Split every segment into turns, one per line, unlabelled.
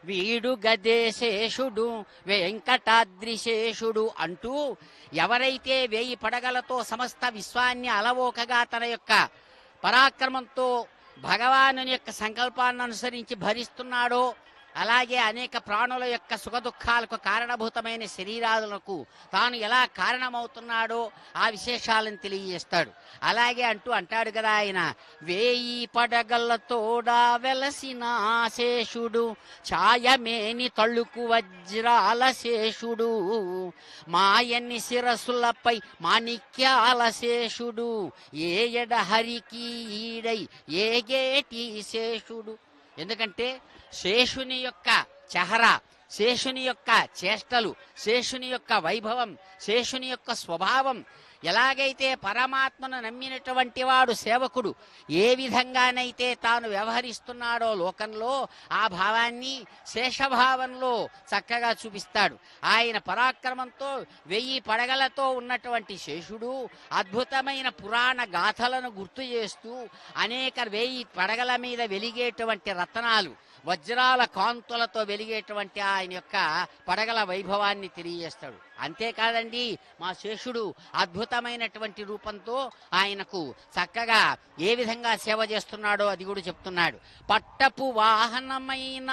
వీడు గదేశేషుడు వెంకటాద్రిశేషుడు అంటూ ఎవరైతే వేయి పడగలతో సమస్త విశ్వాన్ని అలవోకగా తన యొక్క పరాక్రమంతో భగవాను యొక్క సంకల్పాన్ని అనుసరించి భరిస్తున్నాడో అలాగే అనేక ప్రాణుల యొక్క సుఖ దుఃఖాలకు కారణభూతమైన శరీరాదులకు తాను ఎలా కారణమవుతున్నాడో ఆ విశేషాలను తెలియజేస్తాడు అలాగే అంటూ అంటాడు కదా ఆయన వేయి పడగలతోడా వెలసిన శేషుడు ఛాయమేని తళుకు వజ్రాల శేషుడు మాయన్ని శిరస్సులపై మాణిక్యాల శేషుడు ఏయడ హరికి ఈడై ఏగేటి శేషుడు ఎందుకంటే శేషుని యొక్క చెహరా శేషుని యొక్క చేష్టలు శేషుని యొక్క వైభవం శేషుని యొక్క స్వభావం ఎలాగైతే పరమాత్మను నమ్మినటువంటి వాడు సేవకుడు ఏ విధంగానైతే తాను వ్యవహరిస్తున్నాడో లోకంలో ఆ భావాన్ని శేషభావంలో చక్కగా చూపిస్తాడు ఆయన పరాక్రమంతో వెయ్యి పడగలతో ఉన్నటువంటి శేషుడు అద్భుతమైన పురాణ గాథలను గుర్తు చేస్తూ అనేక వెయ్యి పడగల మీద వెలిగేటువంటి రత్నాలు వజ్రాల కాంతులతో వెలిగేటువంటి ఆయన యొక్క పడగల వైభవాన్ని తెలియజేస్తాడు అంతేకాదండి మా శేషుడు అద్భుతమైనటువంటి రూపంతో ఆయనకు చక్కగా ఏ విధంగా సేవ చేస్తున్నాడో అది కూడా చెప్తున్నాడు పట్టపు వాహనమైన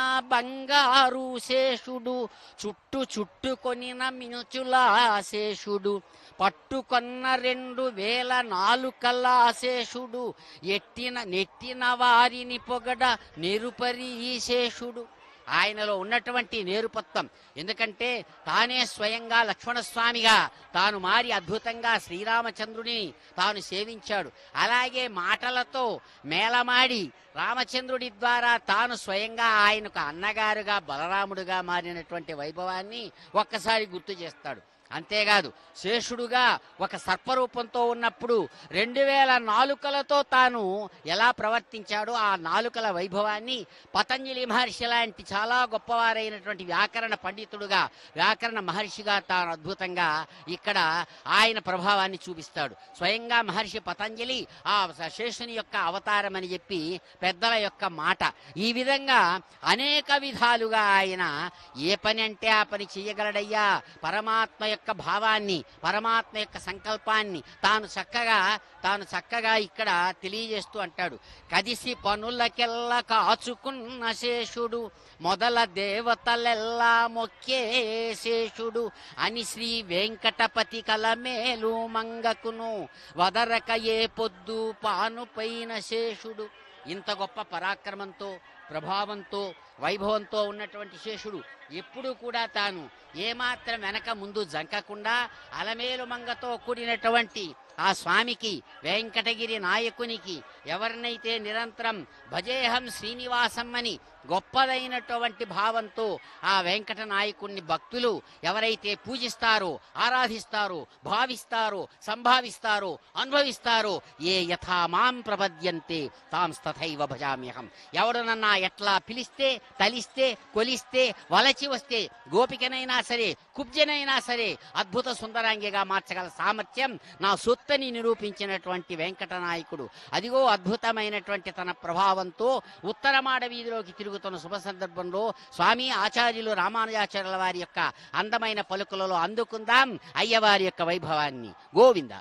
బంగారు శేషుడు చుట్టు చుట్టుకొనిన మినుచుల శేషుడు పట్టుకొన్న రెండు వేల నాలుకల శేషుడు ఎట్టిన నెట్టిన వారిని పొగడ నిరుపరి శేషుడు ఆయనలో ఉన్నటువంటి నేరుపత్వం ఎందుకంటే తానే స్వయంగా లక్ష్మణస్వామిగా తాను మారి అద్భుతంగా శ్రీరామచంద్రుని తాను సేవించాడు అలాగే మాటలతో మేళమాడి రామచంద్రుడి ద్వారా తాను స్వయంగా ఆయనకు అన్నగారుగా బలరాముడుగా మారినటువంటి వైభవాన్ని ఒక్కసారి గుర్తు చేస్తాడు అంతేకాదు శేషుడుగా ఒక సర్పరూపంతో ఉన్నప్పుడు రెండు వేల నాలుకలతో తాను ఎలా ప్రవర్తించాడో ఆ నాలుకల వైభవాన్ని పతంజలి మహర్షి లాంటి చాలా గొప్పవారైనటువంటి వ్యాకరణ పండితుడుగా వ్యాకరణ మహర్షిగా తాను అద్భుతంగా ఇక్కడ ఆయన ప్రభావాన్ని చూపిస్తాడు స్వయంగా మహర్షి పతంజలి ఆ శేషుని యొక్క అవతారం అని చెప్పి పెద్దల యొక్క మాట ఈ విధంగా అనేక విధాలుగా ఆయన ఏ పని అంటే ఆ పని చేయగలడయ్యా పరమాత్మ యొక్క భావాన్ని పరమాత్మ యొక్క సంకల్పాన్ని తాను చక్కగా తాను చక్కగా ఇక్కడ తెలియజేస్తూ అంటాడు కదిసి పనులకెల్ల కాచుకున్న శేషుడు మొదల దేవతలెల్లా మొక్కే శేషుడు అని శ్రీ వెంకటపతి కలమేలు మంగకును వదరక ఏ పొద్దు పానుపైన శేషుడు ఇంత గొప్ప పరాక్రమంతో ప్రభావంతో వైభవంతో ఉన్నటువంటి శేషుడు ఎప్పుడూ కూడా తాను ఏమాత్రం వెనక ముందు జంకకుండా అలమేలు మంగతో కూడినటువంటి ఆ స్వామికి వెంకటగిరి నాయకునికి ఎవరినైతే నిరంతరం భజేహం శ్రీనివాసం అని గొప్పదైనటువంటి భావంతో ఆ వెంకట నాయకుణ్ణి భక్తులు ఎవరైతే పూజిస్తారో ఆరాధిస్తారో భావిస్తారో సంభావిస్తారో అనుభవిస్తారో ఏ యథా మాం ప్రపద్యంతే తాం తథైవ భజామ్యహం ఎవడనన్నా ఎట్లా పిలిస్తే తలిస్తే కొలిస్తే వలచి వస్తే గోపికనైనా సరే కుబ్జనైనా సరే అద్భుత సుందరాంగిగా మార్చగల సామర్థ్యం నా సొత్తని నిరూపించినటువంటి వెంకట నాయకుడు అదిగో అద్భుతమైనటువంటి తన ప్రభావంతో ఉత్తరమాడ వీధిలోకి తిరుగుతున్న శుభ సందర్భంలో స్వామి ఆచార్యులు రామానుజాచార్యుల వారి యొక్క అందమైన పలుకులలో అందుకుందాం అయ్యవారి యొక్క వైభవాన్ని గోవింద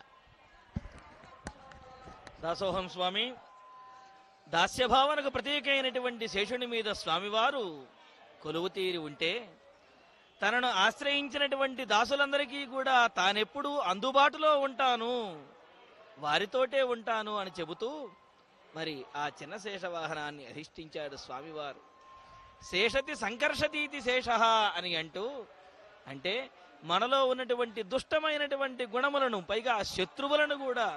దాసోహం స్వామి దాస్యభావనకు ప్రతీకైనటువంటి శేషుని మీద స్వామివారు కొలువు తీరి ఉంటే తనను ఆశ్రయించినటువంటి దాసులందరికీ కూడా తానెప్పుడు అందుబాటులో ఉంటాను వారితోటే ఉంటాను అని చెబుతూ మరి ఆ చిన్న శేష వాహనాన్ని అధిష్ఠించాడు స్వామివారు శేషతి సంకర్షతీతి శేష అని అంటూ అంటే మనలో ఉన్నటువంటి దుష్టమైనటువంటి గుణములను పైగా శత్రువులను కూడా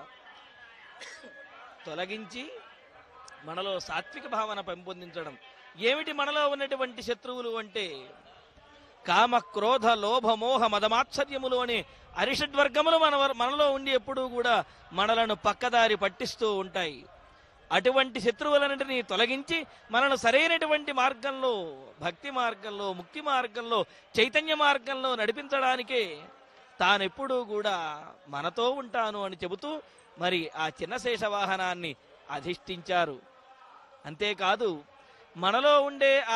తొలగించి మనలో సాత్విక భావన పెంపొందించడం ఏమిటి మనలో ఉన్నటువంటి శత్రువులు అంటే కామ క్రోధ లోభ మోహ మదమాత్సర్యములు అనే అరిషడ్వర్గములు మన మనలో ఉండి ఎప్పుడూ కూడా మనలను పక్కదారి పట్టిస్తూ ఉంటాయి అటువంటి శత్రువులన్నింటినీ తొలగించి మనను సరైనటువంటి మార్గంలో భక్తి మార్గంలో ముక్తి మార్గంలో చైతన్య మార్గంలో నడిపించడానికే తానెప్పుడూ కూడా మనతో ఉంటాను అని చెబుతూ మరి ఆ చిన్న శేష వాహనాన్ని అధిష్ఠించారు అంతేకాదు మనలో ఉండే